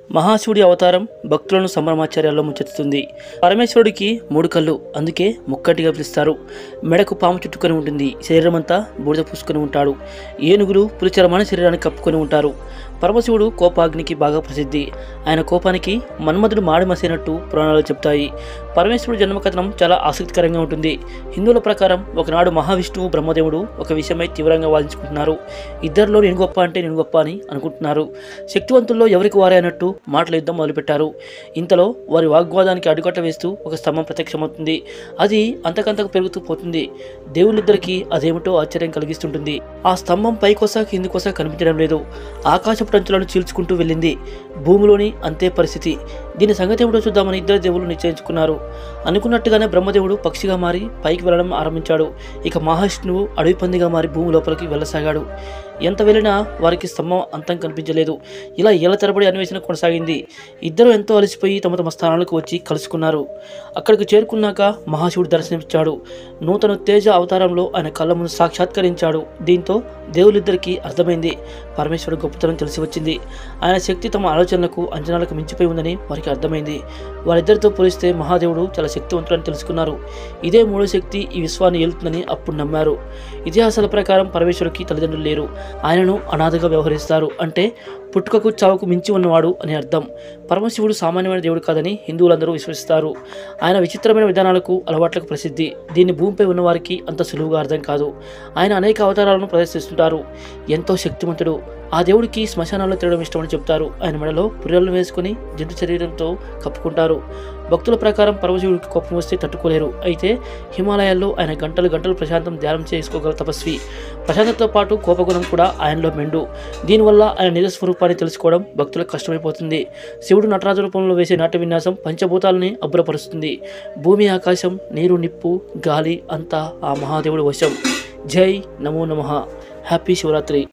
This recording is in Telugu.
మహాశివుడి అవతారం భక్తులను సంభ్రమాచార్యాల్లో ముంచెత్తుతుంది పరమేశ్వరుడికి మూడు కళ్ళు అందుకే ముక్కటిగా పిలుస్తారు మెడకు పాము చుట్టుకొని ఉంటుంది శరీరం అంతా బూడిద పూసుకొని ఉంటాడు ఏనుగులు పులిచరమైన శరీరాన్ని కప్పుకొని ఉంటారు పరమశివుడు కోపాగ్నికి బాగా ప్రసిద్ధి ఆయన కోపానికి మన్మధుడు మాడి మసేనట్టు పురాణాలు చెప్తాయి పరమేశ్వరుడు జన్మకథనం చాలా ఆసక్తికరంగా ఉంటుంది హిందువుల ప్రకారం ఒకనాడు మహావిష్ణువు బ్రహ్మదేవుడు ఒక విషయమై తీవ్రంగా వాదించుకుంటున్నారు ఇద్దరిలో నేను గొప్ప అంటే నేను గొప్ప అని అనుకుంటున్నారు శక్తివంతుల్లో ఎవరికి వారే అన్నట్టు మాటల యుద్ధం మొదలుపెట్టారు ఇంతలో వారి వాగ్వాదానికి అడ్డుకట్ట వేస్తూ ఒక స్తంభం ప్రత్యక్షమవుతుంది అది అంతకంతకు పెరుగుతూ పోతుంది దేవుళ్ళిద్దరికీ అదేమిటో ఆశ్చర్యం కలిగిస్తుంటుంది ఆ స్తంభం పైకొసా కిందికొసా కనిపించడం లేదు ఆకాశపు అంచులను చీల్చుకుంటూ వెళ్ళింది భూమిలోని అంతే పరిస్థితి దీని సంగతి ఏమిటో చూద్దామని ఇద్దరు దేవుళ్ళు నిశ్చయించుకున్నారు అనుకున్నట్టుగానే బ్రహ్మదేవుడు పక్షిగా మారి పైకి వెళ్ళడం ఆరంభించాడు ఇక మహావిష్ణువు అడవి పందిగా మారి భూమి లోపలికి వెళ్ళసాగాడు ఎంత వెళ్ళినా వారికి స్తంభం అంతం కనిపించలేదు ఇలా ఏళ్ల తరబడి అన్వేషణ కొనసాగింది ఇద్దరు ఎంతో అలసిపోయి తమ తమ స్థానాలకు వచ్చి కలుసుకున్నారు అక్కడికి చేరుకున్నాక మహాశివుడు దర్శనమిచ్చాడు నూతన తేజ అవతారంలో ఆయన కళ్ళ ముందు సాక్షాత్కరించాడు దీంతో దేవులిద్దరికీ అర్థమైంది పరమేశ్వరుడు గొప్పతనం తెలిసి వచ్చింది ఆయన శక్తి తమ ఆలోచనలకు అంచనాలకు మించిపోయి ఉందని వారికి అర్థమైంది వారిద్దరితో పోలిస్తే మహాదేవుడు చాలా శక్తివంతుడని తెలుసుకున్నారు ఇదే మూడో శక్తి ఈ విశ్వాన్ని ఏలుతుందని అప్పుడు నమ్మారు ఇతిహాసాల ప్రకారం పరమేశ్వరుడికి తల్లిదండ్రులు లేరు ఆయనను అనాథగా వ్యవహరిస్తారు అంటే పుట్టుకకు చావుకు మించి ఉన్నవాడు అని అర్థం పరమశివుడు సామాన్యమైన దేవుడు కాదని హిందువులందరూ విశ్వసిస్తారు ఆయన విచిత్రమైన విధానాలకు అలవాట్లకు ప్రసిద్ధి దీన్ని భూమిపై ఉన్నవారికి అంత సులువుగా అర్థం కాదు ఆయన అనేక అవతారాలను ప్రదర్శిస్తుంటారు ఎంతో శక్తివంతుడు ఆ దేవుడికి శ్మశానాల్లో తిరగడం ఇష్టమని చెప్తారు ఆయన మెడలో పుర్రెలను వేసుకుని జంతు శరీరంతో కప్పుకుంటారు భక్తుల ప్రకారం పరమశివుడికి కోపం వస్తే తట్టుకోలేరు అయితే హిమాలయాల్లో ఆయన గంటలు గంటలు ప్రశాంతం ధ్యానం చేసుకోగల తపస్వి ప్రశాంతతో పాటు కోపగుణం కూడా ఆయనలో మెండు దీనివల్ల ఆయన నిజ స్వరూపాన్ని తెలుసుకోవడం భక్తులకు కష్టమైపోతుంది శివుడు నటరాజు రూపంలో వేసే నాట్య విన్యాసం పంచభూతాలని అబ్బురపరుస్తుంది భూమి ఆకాశం నీరు నిప్పు గాలి అంతా ఆ మహాదేవుడి వశం జై నమో నమః హ్యాపీ శివరాత్రి